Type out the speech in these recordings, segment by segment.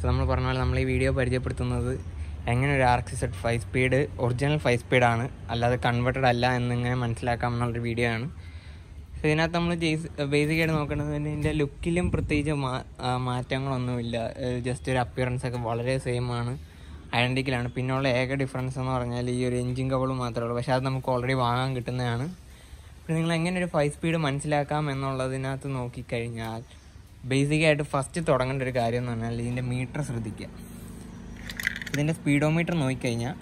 so നമ്മൾ പറഞ്ഞ പോലെ നമ്മൾ ഈ വീഡിയോ പരിചയപ്പെടുത്തുന്നത് എങ്ങനെ ഒരു R X set five speed original five സ്പീഡാണ് അല്ലാതെ കൺവേർട്ടഡ് അല്ല എന്നിങ്ങനെ മനസ്സിലാക്കാം എന്നുള്ളൊരു വീഡിയോ ആണ് സോ ഇതിനകത്ത് നമ്മൾ ബേസിക്കായിട്ട് നോക്കേണ്ടത് തന്നെ ഇതിൻ്റെ ലുക്കിലും പ്രത്യേകിച്ച് മാ- ആ, മാറ്റങ്ങളൊന്നുമില്ല ജസ്റ്റ് ഒരു അപ്പിയറൻസ് ഒക്കെ വളരെ സെയിം ആണ് ഐഡൻറ്റിക്കലാണ് പിന്നെയുള്ള ഏക ഡിഫറൻസ് എന്ന് പറഞ്ഞാൽ ഈ ഒരു എൻജിൻ കവളും മാത്രമേ ഉള്ളൂ പക്ഷേ അത് നമുക്ക് ഓൾറെഡി വാങ്ങാൻ കിട്ടുന്നതാണ് പിന്നെ നിങ്ങൾ എങ്ങനെ ഒരു ഫൈവ് സ്പീഡ് മനസ്സിലാക്കാം എന്നുള്ളതിനകത്ത് നോക്കിക്കഴിഞ്ഞാൽ ബേസിക്കായിട്ട് ഫസ്റ്റ് തുടങ്ങേണ്ട ഒരു കാര്യം എന്ന് പറഞ്ഞാൽ ഇതിൻ്റെ മീറ്റർ ശ്രദ്ധിക്കുക ഇതിൻ്റെ സ്പീഡോമീറ്റർ നോക്കിക്കഴിഞ്ഞാൽ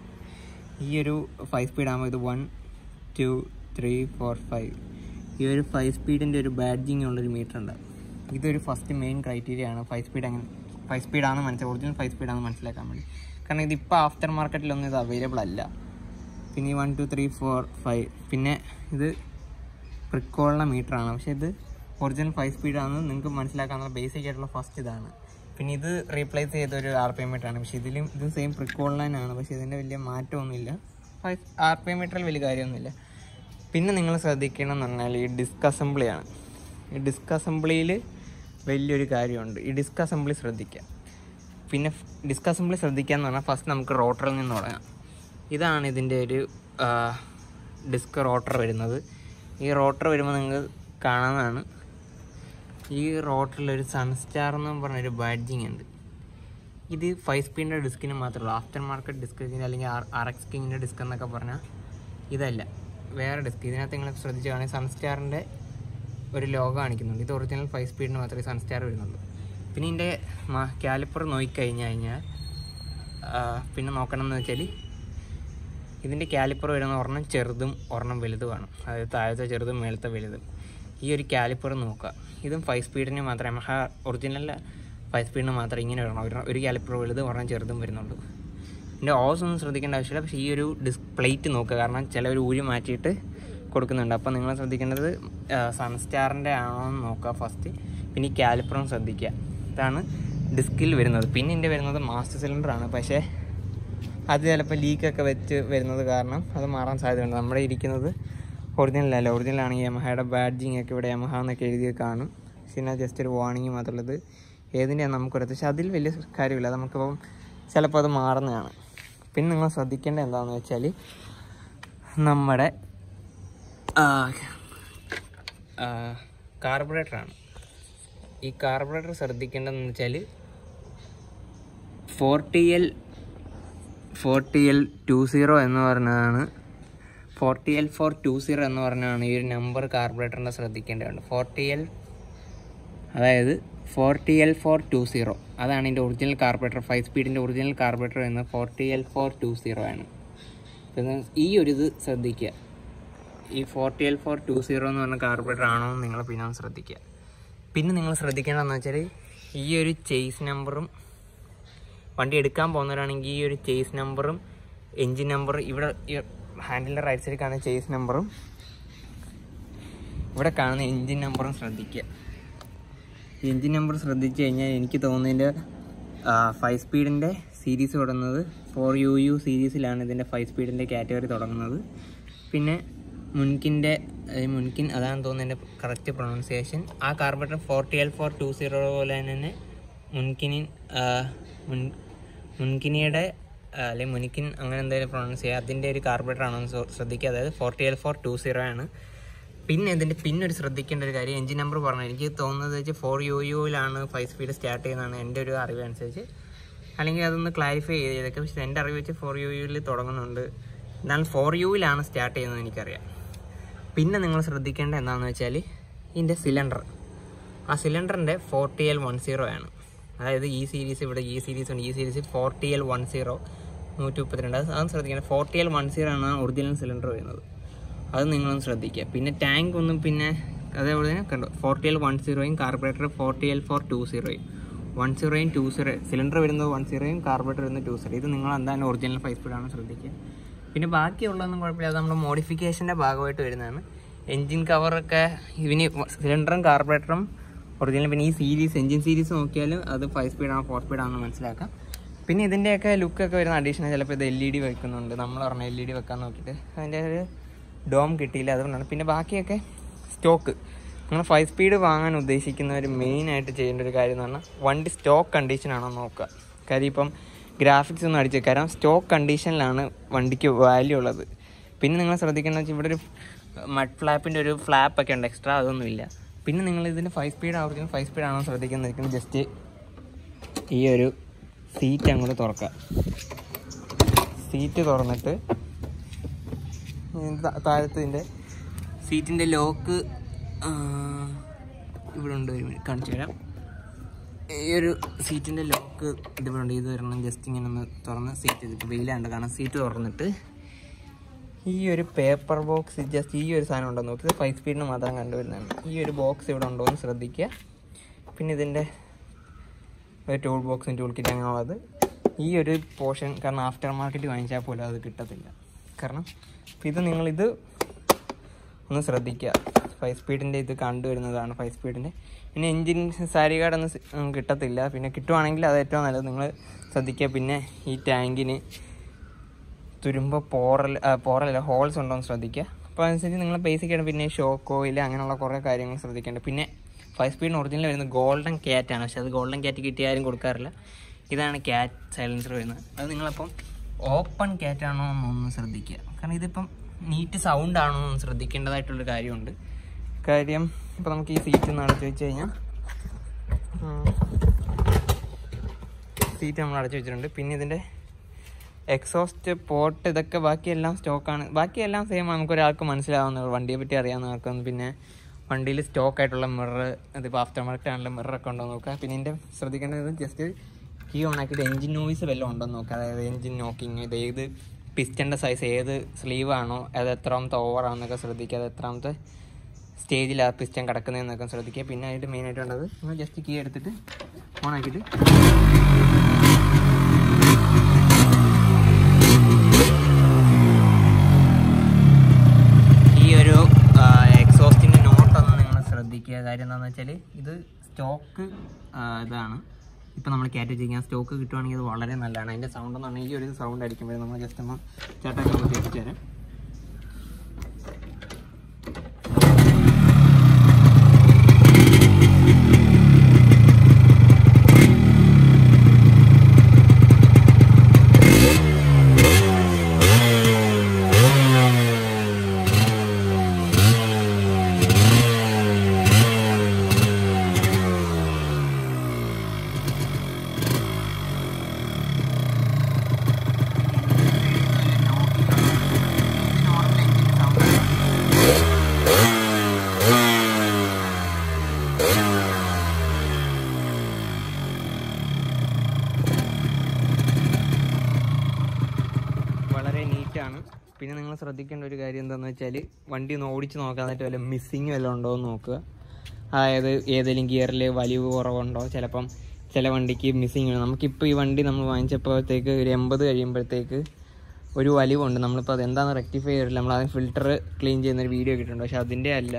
ഈ ഒരു ഫൈവ് സ്പീഡ് ആകുമ്പോൾ ഇത് one two three four five ഈ ഒരു ഫൈവ് സ്പീഡിൻ്റെ ഒരു ബാഡ്ജിങ് ഉള്ളൊരു മീറ്റർ ഉണ്ട് ഇതൊരു ഫസ്റ്റ് മെയിൻ ക്രൈറ്റീരിയ ആണ് ഫൈവ് സ്പീഡ് അങ്ങനെ ഫൈവ് സ്പീഡാണെന്ന് മനസ്സിലാക്കുക ഒറിജിനൽ ഫൈവ് സ്പീഡാണെന്ന് മനസ്സിലാക്കാൻ വേണ്ടി കാരണം ഇതിപ്പോൾ ആഫ്റ്റർ മാർക്കറ്റിലൊന്നും ഇത് അവൈലബിൾ അല്ല പിന്നെ ഈ one two three four five പിന്നെ ഇത് പ്രിക്കോളിൻ്റെ മീറ്ററാണ് പക്ഷേ ഇത് ഒറിജിനൽ ഫൈവ് സ്പീഡാണെന്ന് നിങ്ങൾക്ക് മനസ്സിലാക്കാനുള്ള ബേസിക് ആയിട്ടുള്ള ഫസ്റ്റ് ഇതാണ് പിന്നെ ഇത് റീപ്ലേസ് ചെയ്ത ഒരു ആർ പി എം മീറ്ററാണ് പക്ഷേ ഇതിലും ഇത് സെയിം പ്രിക്കോൾ ആണ് പക്ഷേ ഇതിൻ്റെ വലിയ മാറ്റമൊന്നുമില്ല ഫൈവ് ആർ പി എം മീറ്ററിൽ വലിയ കാര്യമൊന്നുമില്ല പിന്നെ നിങ്ങൾ ശ്രദ്ധിക്കണം എന്ന് പറഞ്ഞാൽ ഈ ഡിസ്ക് അസംബ്ലിയാണ് ഈ ഡിസ്ക് അസംബ്ലിയിൽ വലിയൊരു കാര്യമുണ്ട് ഈ ഡിസ്ക് അസംബ്ലി ശ്രദ്ധിക്കുക പിന്നെ ഡിസ്ക് അസംബ്ലി ശ്രദ്ധിക്കുക എന്ന് പറഞ്ഞാൽ ഫസ്റ്റ് നമുക്ക് റോട്ടറിൽ നിന്ന് തുടങ്ങാം ഇതാണ് ഇതിൻ്റെ ഒരു ഡിസ്ക് റോട്ടർ വരുന്നത് ഈ റോട്ടർ വരുമ്പോൾ നിങ്ങൾക്ക് കാണാവുന്നതാണ് ഈ റോട്ടറിൽ ഒരു സൺസ്റ്റാർ എന്ന് പറഞ്ഞൊരു ബാഡ്ജിങ് ഉണ്ട് ഇത് ഫൈവ് സ്പീഡിൻ്റെ ഡിസ്കിന് മാത്രമേ ആഫ്റ്റർ മാർക്കറ്റ് ഡിസ്ക് അല്ലെങ്കിൽ ആർ ആർ എക്സ് കിങ്ങിൻ്റെ ഡിസ്ക് എന്നൊക്കെ പറഞ്ഞാൽ ഇതല്ല വേറെ ഡിസ്ക് ഇതിനകത്ത് നിങ്ങൾ ശ്രദ്ധിച്ച് കാണാൻ സൺസ്റ്റാറിൻ്റെ ഒരു ലോഗോ കാണിക്കുന്നുണ്ട് ഇത് ഒറിജിനൽ ഫൈവ് സ്പീഡിന് മാത്രമേ സൺസ്റ്റാർ വരുന്നുള്ളൂ പിന്നെ ഇതിൻ്റെ കാലിപ്പർ നോക്കിക്കഴിഞ്ഞ് കഴിഞ്ഞാൽ ആ, പിന്നെ നോക്കണം എന്ന് വെച്ചാൽ ഇതിൻ്റെ കാലിപ്പർ വരുന്ന ഒരെണ്ണം ചെറുതും ഒരെണ്ണം വലുതുമാണ് അതായത് താഴത്തെ ചെറുതും മേളത്തെ വലുതും ഈ ഒരു കാലിപ്പർ നോക്കുക ഇതും ഫൈവ് സ്പീഡിന് മാത്രമേ മഹാ ഒറിജിനൽ ഫൈവ് സ്പീഡിന് മാത്രമേ ഇങ്ങനെ വരണം ഒരു ഒരു കാലിപ്പർ വലുത് ഒരെണ്ണം ചെറുതും വരുന്നുള്ളൂ ഇതിൻ്റെ ഓസ് ഒന്നും ശ്രദ്ധിക്കേണ്ട ആവശ്യമില്ല പക്ഷേ ഈ ഒരു ഡിസ് പ്ലേറ്റ് നോക്കുക കാരണം ചിലവർ ഊരി മാറ്റിയിട്ട് കൊടുക്കുന്നുണ്ട് അപ്പോൾ നിങ്ങൾ ശ്രദ്ധിക്കേണ്ടത് സൺസ്റ്റാറിൻ്റെ ആണോ എന്ന് നോക്കുക ഫസ്റ്റ് പിന്നെ ഈ കാലിപ്പറും ശ്രദ്ധിക്കുക ഇതാണ് ഡിസ്കിൽ വരുന്നത് പിന്നെ ഇതിൻ്റെ വരുന്നത് മാസ്റ്റർ സിലിണ്ടറാണ് പക്ഷേ അത് ചിലപ്പോൾ ലീക്കൊക്കെ വെച്ച് വരുന്നത് കാരണം അത് മാറാൻ സാധ്യതയുണ്ട് നമ്മുടെ ഇരിക്കുന്നത് ഒറിജിനൽ അല്ല ഒറിജിനൽ ആണെങ്കിൽ യമഹയുടെ ബാഡ്ജിങ് ഒക്കെ ഇവിടെ യമഹ എന്നൊക്കെ എഴുതി കാണും പിന്നെ ജസ്റ്റ് ഒരു വാർണിംഗ് മാത്രമുള്ളത് ഏതിൻ്റെയാണ് നമുക്കൊരു പക്ഷേ അതിൽ വലിയ കാര്യമില്ല നമുക്കിപ്പം ചിലപ്പോൾ അത് മാറുന്നതാണ് പിന്നെ നിങ്ങൾ ശ്രദ്ധിക്കേണ്ടത് എന്താണെന്ന് വെച്ചാൽ നമ്മുടെ കാർബറേറ്ററാണ് ഈ കാർബറേറ്റർ ശ്രദ്ധിക്കേണ്ടതെന്ന് വെച്ചാൽ forty L forty L two zero എന്ന് പറഞ്ഞതാണ് forty L four two zero എന്ന് പറഞ്ഞാണ് ഈ ഒരു നമ്പർ കാർബറേറ്ററിൻ്റെ ശ്രദ്ധിക്കേണ്ടതുണ്ട് ഫോർട്ടി എൽ അതായത് forty L four two zero അതാണ് ഇതിൻ്റെ ഒറിജിനൽ കാർബറേറ്റർ ഫൈവ് സ്പീഡിൻ്റെ ഒറിജിനൽ കാർബറേറ്റർ എന്ന് forty L four two zero ആണ് പിന്നെ ഈ ഒരു ഇത് ശ്രദ്ധിക്കുക ഈ forty L four two zero എന്ന് പറഞ്ഞ കാർബറേറ്റർ ആണോ എന്ന് നിങ്ങൾ പിന്നെ ഒന്ന് ശ്രദ്ധിക്കുക പിന്നെ നിങ്ങൾ ശ്രദ്ധിക്കേണ്ടതെന്ന് വെച്ചാൽ ഈ ഒരു ചേസ് നമ്പറും വണ്ടി എടുക്കാൻ പോകുന്നവരാണെങ്കിൽ ഈ ഒരു ചേസ് നമ്പറും എൻജിൻ നമ്പറും ഇവിടെ ഹാൻഡിലിൻ്റെ റൈറ്റ് സൈഡിൽ കാണുന്ന ചേസ് നമ്പറും ഇവിടെ കാണുന്ന എൻജിൻ നമ്പറും ശ്രദ്ധിക്കുക എൻജിൻ നമ്പർ ശ്രദ്ധിച്ചു കഴിഞ്ഞാൽ എനിക്ക് തോന്നുന്നതിൻ്റെ ഫൈവ് സ്പീഡിൻ്റെ സീരീസ് തുടങ്ങുന്നത് ഫോർ യു യു സീരീസിലാണ് ഇതിൻ്റെ ഫൈവ് സ്പീഡിൻ്റെ കാറ്റഗറി തുടങ്ങുന്നത് പിന്നെ മുൻകിൻ്റെ അതായത് മുൻകിൻ അതാണ് തോന്നുന്നത് എൻ്റെ കറക്റ്റ് പ്രൊണൗൺസിയേഷൻ ആ carburettor forty L four two zero പോലെ തന്നെ മുൻകിനിൻ ആ, മുൻ മുൻകിനിയുടെ ആ, അല്ലെങ്കിൽ മുനിക്കിൻ അങ്ങനെ എന്തെങ്കിലും പ്രൊണൗൺസ് ചെയ്യുക അതിൻ്റെ ഒരു കാർബറേറ്റർ ആണോ എന്ന് ശ്രദ്ധ- ശ്രദ്ധിക്കുക അതായത് forty L four two zero ആണ് പിന്നെ ഇതിൻ്റെ പിന്നെ ഒരു ശ്രദ്ധിക്കേണ്ട ഒരു കാര്യം എഞ്ചിൻ നമ്പർ പറഞ്ഞു എനിക്ക് തോന്നുന്നത് വെച്ച് ഫോർ യു യുയിലാണ് ഫൈവ് സ്പീഡ് സ്റ്റാർട്ട് ചെയ്യുന്നതാണ് എൻ്റെ ഒരു അറിവ് അനുസരിച്ച് അല്ലെങ്കിൽ അതൊന്ന് ക്ലാരിഫൈ ചെയ്തേക്കാം പക്ഷേ എൻ്റെ അറിവ് വെച്ച് ഫോർ യു യുയിൽ തുടങ്ങുന്നുണ്ട് എന്നാൽ ഫോർ യുയിലാണ് സ്റ്റാർട്ട് ചെയ്യുന്നത് എനിക്കറിയാം പിന്നെ നിങ്ങൾ ശ്രദ്ധിക്കേണ്ട എന്താണെന്ന് വെച്ചാൽ ഇതിൻ്റെ സിലിണ്ടർ ആ സിലിണ്ടറിൻ്റെ ഫോർട്ടി എൽ വൺ സീറോ ആണ് അതായത് ഈ സീരീസ് ഇവിടെ ഈ സീരീസ് ഉണ്ട് ഈ series forty L one zero നൂറ്റി മുപ്പത്തിരണ്ട് അത് അതും ശ്രദ്ധിക്കണം ഫോർട്ടി എൽ വൺ സീറോ ആണ് ഒറിജിനൽ സിലിണ്ടർ വരുന്നത് അത് നിങ്ങളൊന്ന് ശ്രദ്ധിക്കുക പിന്നെ ടാങ്ക് ഒന്നും പിന്നെ അതേപോലെ തന്നെ കണ്ടോ ഫോർട്ടി എൽ വൺ സീറോയും carburettor forty L four two സീറോയും വൺ സീറോയും ടു സീറോ സിലിണ്ടർ വരുന്നത് വൺ സീറോയും കാർബറേറ്റർ വരുന്നത് ടു സീറോ ഇത് നിങ്ങൾ എന്താണ് ഒറിജിനൽ ഫൈവ് സ്പീഡാണ് ശ്രദ്ധിക്കുക പിന്നെ ബാക്കിയുള്ളതൊന്നും കുഴപ്പമില്ല അത് നമ്മുടെ മോഡിഫിക്കേഷൻ്റെ ഭാഗമായിട്ട് വരുന്നതാണ് എൻജിൻ കവറൊക്കെ ഇവന് സിലിണ്ടറും കാർബറേറ്ററും ഒറിജിനൽ പിന്നെ ഈ സീരീസ് എൻജിൻ സീരീസ് നോക്കിയാലും അത് ഫൈവ് സ്പീഡാണോ ഫോർ സ്പീഡാണെന്ന് മനസ്സിലാക്കാം പിന്നെ ഇതിൻ്റെയൊക്കെ ലുക്കൊക്കെ വരുന്ന അഡീഷണൽ ചിലപ്പോൾ ഇത് എൽ ഇ ഡി വെക്കുന്നുണ്ട് നമ്മൾ പറഞ്ഞ എൽ ഇ ഡി വെക്കാൻ നോക്കിയിട്ട് അതിൻ്റെ ഒരു ഡോം കിട്ടിയില്ല അതുകൊണ്ടാണ് പിന്നെ ബാക്കിയൊക്കെ സ്റ്റോക്ക് നിങ്ങൾ ഫൈവ് സ്പീഡ് വാങ്ങാൻ ഉദ്ദേശിക്കുന്നവർ മെയിനായിട്ട് ചെയ്യേണ്ട ഒരു കാര്യം എന്ന് പറഞ്ഞാൽ വണ്ടി സ്റ്റോക്ക് കണ്ടീഷനാണോ നോക്കുക കാര്യം ഇപ്പം ഗ്രാഫിക്സ് ഒന്നും അടിച്ച് കാരണം സ്റ്റോക്ക് കണ്ടീഷനിലാണ് വണ്ടിക്ക് വാല്യൂ ഉള്ളത് പിന്നെ നിങ്ങൾ ശ്രദ്ധിക്കേണ്ടത് വെച്ചാൽ ഇവിടെ ഒരു മഡ് ഫ്ലാപ്പിൻ്റെ ഒരു ഫ്ലാപ്പ് ഒക്കെ ഉണ്ട് എക്സ്ട്രാ അതൊന്നുമില്ല പിന്നെ നിങ്ങൾ ഇതിന് ഫൈവ് സ്പീഡ് ആവർത്തിക്കും ഫൈവ് സ്പീഡ് ആണോ ശ്രദ്ധിക്കുന്നത് ജസ്റ്റ് ഈ ഒരു സീറ്റ് അങ്ങോട്ട് തുറക്കുക സീറ്റ് തുറന്നിട്ട് താഴത്തിൻ്റെ സീറ്റിൻ്റെ ലോക്ക് ഇവിടെ ഉണ്ട് ഒരു മിനിറ്റ് കാണിച്ചു തരാം ഈ ഒരു സീറ്റിൻ്റെ ലോക്ക് ഇതിവിടെ ഉണ്ട് ഇത് വരണം ജസ്റ്റ് ഇങ്ങനെ ഒന്ന് തുറന്ന് സീറ്റ് ഇതിപ്പോൾ വെയിലാണ്ട് കാണാം സീറ്റ് തുറന്നിട്ട് ഈ ഒരു പേപ്പർ ബോക്സ് ജസ്റ്റ് ഈ ഒരു സാധനം ഉണ്ടോ നോക്കി ഫൈവ് സ്പീഡിന് മാത്രം കണ്ടുവരുന്നതാണ് ഈ ഒരു ബോക്സ് ഇവിടെ ഉണ്ടോ എന്ന് ശ്രദ്ധിക്കുക പിന്നെ ഇതിൻ്റെ ഒരു ടൂൾ ബോക്സും ടൂൾ കിറ്റ് അങ്ങനെ ഉള്ളത് ഈ ഒരു പോർഷൻ കാരണം ആഫ്റ്റർ മാർക്കറ്റ് വാങ്ങിച്ചാൽ പോലും അത് കിട്ടത്തില്ല കാരണം ഇപ്പം ഇത് നിങ്ങളിത് ഒന്ന് ശ്രദ്ധിക്കുക ഫൈവ് സ്പീഡിൻ്റെ ഇത് കണ്ടുവരുന്നതാണ് ഫൈവ് സ്പീഡിൻ്റെ പിന്നെ എൻജിൻ സാരി കാർഡൊന്നും സി- ഉം, കിട്ടത്തില്ല പിന്നെ കിട്ടുവാണെങ്കിൽ അത് ഏറ്റവും നല്ലത് നിങ്ങൾ ശ്രദ്ധിക്കുക പിന്നെ ഈ ടാങ്കിന് തുരുമ്പോ പോറൽ ആ, പോറലല്ല ഹോൾസ് ഉണ്ടോ എന്ന് ശ്രദ്ധിക്കുക അപ്പോൾ അതനുസരിച്ച് നിങ്ങൾ ബേസിക് ആയിട്ട് പിന്നെ ഷോക്ക് ഓയിൽ അങ്ങനെയുള്ള കുറേ കാര്യങ്ങൾ ശ്രദ്ധിക്കേണ്ടത് പിന്നെ ഫൈവ് സ്പീഡിന് ഒറിജിനൽ വരുന്നത് ഗോൾഡൻ ക്യാറ്റ് ആണ് പക്ഷെ അത് ഗോൾഡൻ ക്യാറ്റ് കിട്ടിയാലും കൊടുക്കാറില്ല ഇതാണ് ക്യാറ്റ് സൈലൻസർ വരുന്നത് അത് നിങ്ങളപ്പം ഓപ്പൺ ക്യാറ്റ് ആണോ എന്നൊന്ന് ശ്രദ്ധിക്കുക കാരണം ഇതിപ്പം നീറ്റ് സൗണ്ട് ആണോ എന്ന് ശ്രദ്ധിക്കേണ്ടതായിട്ടുള്ളൊരു കാര്യമുണ്ട് കാര്യം ഇപ്പം നമുക്ക് ഈ സീറ്റ് ഒന്ന് അടച്ചു വെച്ച് കഴിഞ്ഞാൽ സീറ്റ് നമ്മൾ അടച്ചു വെച്ചിട്ടുണ്ട് പിന്നെ ഇതിൻ്റെ എക്സോസ്റ്റ് പോർട്ട് ഇതൊക്കെ ബാക്കിയെല്ലാം സ്റ്റോക്കാണ് ബാക്കിയെല്ലാം സെയിം നമുക്ക് ഒരാൾക്ക് മനസ്സിലാവുന്നുള്ളൂ വണ്ടിയെ പറ്റി അറിയാവുന്നവർക്കൊന്നും പിന്നെ വണ്ടിയിൽ സ്റ്റോക്ക് ആയിട്ടുള്ള മിറർ ഇതിപ്പോൾ ആഫ്റ്റർ മാർക്കറ്റ് ആണെങ്കിലും മിററൊക്കെ ഉണ്ടോ എന്ന് നോക്കുക പിന്നെ ഇതിൻ്റെ ശ്രദ്ധിക്കേണ്ടത് ജസ്റ്റ് കീ ഓൺ ആക്കിയിട്ട് എഞ്ചിൻ നോയ്സ് വല്ലതും ഉണ്ടോ എന്ന് നോക്കുക അതായത് എഞ്ചിൻ നോക്കിങ് ഇത് ഏത് പിസ്റ്റൻ്റെ സൈസ് ഏത് സ്ലീവ് ആണോ അത് എത്രാമത്തെ ഓവറാണെന്നൊക്കെ ശ്രദ്ധിക്കുക അത് എത്രാമത്തെ സ്റ്റേജിൽ ആ പിസ്റ്റൻ കിടക്കുന്നതെന്നൊക്കെ ശ്രദ്ധിക്കുക പിന്നെ അതിൻ്റെ മെയിനായിട്ട് വേണ്ടത് നിങ്ങൾ ജസ്റ്റ് കീ എടുത്തിട്ട് ഓൺ ആക്കിയിട്ട് ഈ ഒരു എക്സോസ്റ്റിൻ്റെ നോട്ടൊന്ന് നിങ്ങൾ ശ്രദ്ധിക്കുക കാര്യം എന്താണെന്ന് വെച്ചാൽ ഇത് സ്റ്റോക്ക് ഇതാണ് ഇപ്പം നമ്മൾ കയറ്റി വെച്ചിരിക്കാൻ സ്റ്റോക്ക് കിട്ടുവാണെങ്കിൽ അത് വളരെ നല്ലതാണ് അതിൻ്റെ സൗണ്ട് എന്ന് പറഞ്ഞാൽ ഈ ഒരു സൗണ്ട് അടിക്കുമ്പോൾ നമ്മൾ ജസ്റ്റ് ഒന്ന് ചേട്ടാക്കി ഒന്ന് കേട്ടിട്ട് തരാം വളരെ നീറ്റാണ് പിന്നെ നിങ്ങൾ ശ്രദ്ധിക്കേണ്ട ഒരു കാര്യം എന്താണെന്ന് വെച്ചാൽ വണ്ടി ഒന്ന് ഓടിച്ച് നോക്കാനായിട്ട് വല്ല മിസ്സിങ് വല്ലതും ഉണ്ടോ എന്ന് നോക്കുക അതായത് ഏതെങ്കിലും ഗിയറിൽ വലിവ് കുറവുണ്ടോ ചിലപ്പം ചില വണ്ടിക്ക് മിസ്സിങ് ആണ് നമുക്കിപ്പോൾ ഈ വണ്ടി നമ്മൾ വാങ്ങിച്ചപ്പോഴത്തേക്ക് ഒരു എൺപത് കഴിയുമ്പോഴത്തേക്ക് ഒരു വലിവുണ്ട് നമ്മളിപ്പോൾ അത് എന്താണെന്ന് റെക്ടിഫൈ ചെയ്തിട്ടില്ല നമ്മൾ അതിന് ഫിൽറ്റർ ക്ലീൻ ചെയ്യുന്നൊരു വീഡിയോ കിട്ടുന്നുണ്ട് പക്ഷേ അതിൻ്റെ അല്ല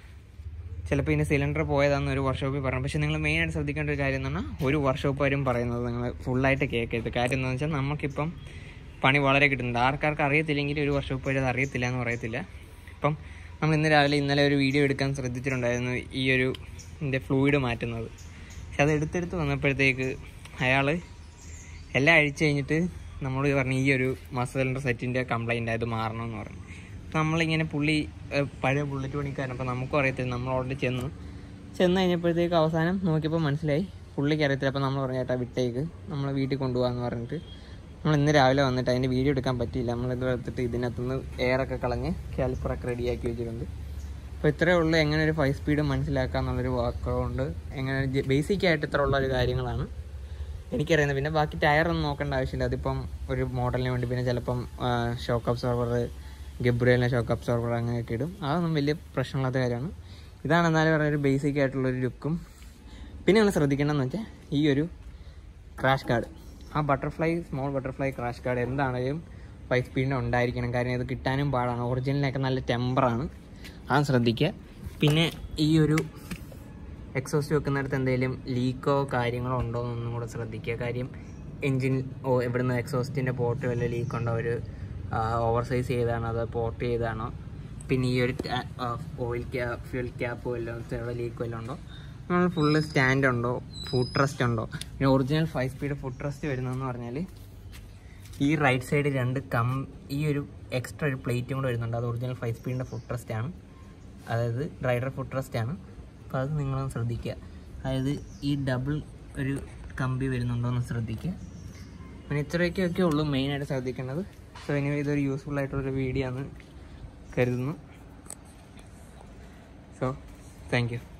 ചിലപ്പോൾ ഇതിൻ്റെ സിലിണ്ടർ പോയതാണെന്ന് ഒരു വർക്ക്ഷോപ്പിൽ പറഞ്ഞു പക്ഷേ നിങ്ങൾ മെയിനായിട്ട് ശ്രദ്ധിക്കേണ്ട ഒരു കാര്യം എന്ന് പറഞ്ഞാൽ ഒരു വർക്ക്ഷോപ്പുകാരും പറയുന്നത് നിങ്ങൾ ഫുള്ളായിട്ട് കേൾക്കരുത് കാര്യം എന്താണെന്ന് വെച്ചാൽ നമുക്കിപ്പം പണി വളരെ കിട്ടുന്നുണ്ട് ആർക്കാർക്ക് അറിയത്തില്ലെങ്കിൽ ഒരു വർക്ക്ഷോപ്പുകാർ അത് അറിയത്തില്ല എന്ന് പറയത്തില്ല ഇപ്പം നമ്മൾ ഇന്ന് രാവിലെ ഇന്നലെ ഒരു വീഡിയോ എടുക്കാൻ ശ്രദ്ധിച്ചിട്ടുണ്ടായിരുന്നു ഈ ഒരു ഇതിൻ്റെ ഫ്ലൂയിഡ് മാറ്റുന്നത് പക്ഷെ അത് എടുത്തെടുത്ത് വന്നപ്പോഴത്തേക്ക് അയാൾ എല്ലാം അഴിച്ചു കഴിഞ്ഞിട്ട് നമ്മൾ പറഞ്ഞു ഈ ഒരു മാസ്റ്റർ സിലിണ്ടർ സെറ്റിൻ്റെ കംപ്ലൈൻ്റ് ആയത് മാറണമെന്ന് പറഞ്ഞു അപ്പോൾ നമ്മളിങ്ങനെ പുള്ളി ഏഹ്, പഴയ ബുള്ളറ്റ് പണിക്കാരൻ അപ്പോൾ നമുക്കും അറിയത്തില്ല നമ്മൾ ഓൾറെഡി ചെന്നു ചെന്ന് കഴിഞ്ഞപ്പോഴത്തേക്ക് അവസാനം നോക്കിയപ്പോൾ മനസ്സിലായി പുള്ളിക്ക് അറിയത്തില്ല അപ്പോൾ നമ്മൾ പറഞ്ഞു ചേട്ടാ വിട്ടേക്ക് നമ്മൾ വീട്ടിൽ കൊണ്ടുപോകാമെന്ന് പറഞ്ഞിട്ട് നമ്മൾ ഇന്ന് രാവിലെ വന്നിട്ട് അതിൻ്റെ വീഡിയോ എടുക്കാൻ പറ്റിയില്ല നമ്മളിത് എടുത്തിട്ട് ഇതിനകത്തുനിന്ന് എയറൊക്കെ കളഞ്ഞ് കാലിപ്പറൊക്കെ റെഡിയാക്കി വെച്ചിട്ടുണ്ട് അപ്പോൾ ഇത്രയേ ഉള്ളൂ എങ്ങനെ ഒരു ഫൈവ് സ്പീഡ് മനസ്സിലാക്കുക എന്നുള്ളൊരു വാക്കുകളുണ്ട് എങ്ങനെ ബേസിക് ആയിട്ട് ഇത്ര ഉള്ള ഒരു കാര്യങ്ങളാണ് എനിക്കറിയുന്നത് പിന്നെ ബാക്കി ടയർ ഒന്നും നോക്കേണ്ട ആവശ്യമില്ല അതിപ്പം ഒരു മോഡലിന് വേണ്ടി പിന്നെ ചിലപ്പം ഷോക്ക് അബ്സോർവർ ഗബ്രിയലിനെ ഷോക്ക് അബ്സോർവർ അങ്ങനെയൊക്കെ ഇടും അതൊന്നും വലിയ പ്രശ്നമില്ലാത്ത കാര്യമാണ് ഇതാണ് എന്നാലും പറയുന്ന ഒരു ബേസിക് ആയിട്ടുള്ളൊരു ലുക്കും പിന്നെ നിങ്ങൾ ശ്രദ്ധിക്കേണ്ടതെന്ന് വെച്ചാൽ ഈ ഒരു ക്രാഷ് കാർഡ് ആ butterfly small butterfly crash guard എന്താണെങ്കിലും ഫൈവ് സ്പീഡിന് ഉണ്ടായിരിക്കണം കാര്യം ഇത് കിട്ടാനും പാടാണ് ഒറിജിനലിനൊക്കെ നല്ല ടെമ്പറാണ് അത് ശ്രദ്ധിക്കുക പിന്നെ ഈ ഒരു എക്സോസ്റ്റ് വെക്കുന്നിടത്ത് എന്തെങ്കിലും ലീക്കോ കാര്യങ്ങളോ ഉണ്ടോ എന്നൊന്നും കൂടെ ശ്രദ്ധിക്കുക കാര്യം എൻജിൻ ഓ ഇവിടുന്ന് എക്സോസ്റ്റിൻ്റെ പോർട്ട് വല്ല ലീക്ക് ഉണ്ടോ ഒരു ഓവർ സൈസ് ചെയ്താണോ അതോ പോർട്ട് ചെയ്താണോ പിന്നെ ഈ ഒരു ഓയിൽ ക്യാ ഫ്യൂൽ ക്യാപ്പ് വല്ലതും ലീക്ക് വല്ലതും ഉണ്ടോ നമ്മൾ ഫുള്ള് സ്റ്റാൻഡ് ഉണ്ടോ ഫുഡ് ട്രസ്റ്റ് ഉണ്ടോ പിന്നെ original five speed foot rest വരുന്നതെന്ന് പറഞ്ഞാൽ ഈ റൈറ്റ് സൈഡ് രണ്ട് കം ഈ ഒരു എക്സ്ട്രാ ഒരു പ്ലേറ്റും കൂടെ വരുന്നുണ്ട് അത് ഒറിജിനൽ ഫൈവ് സ്പീഡിൻ്റെ ഫുഡ് ട്രസ്റ്റ് ആണ് അതായത് റൈഡർ ഫുഡ് ട്രസ്റ്റ് ആണ് അപ്പോൾ അത് നിങ്ങളൊന്ന് ശ്രദ്ധിക്കുക അതായത് ഈ ഡബിൾ ഒരു കമ്പി വരുന്നുണ്ടോ എന്ന് ശ്രദ്ധിക്കുക പിന്നെ ഇത്രയൊക്കെയൊക്കെ ഉള്ളൂ മെയിനായിട്ട് ശ്രദ്ധിക്കേണ്ടത് സോ ഇനി ഇതൊരു യൂസ്ഫുൾ ആയിട്ടുള്ളൊരു വീഡിയോ ആണ് കരുതുന്നു സോ താങ്ക് യു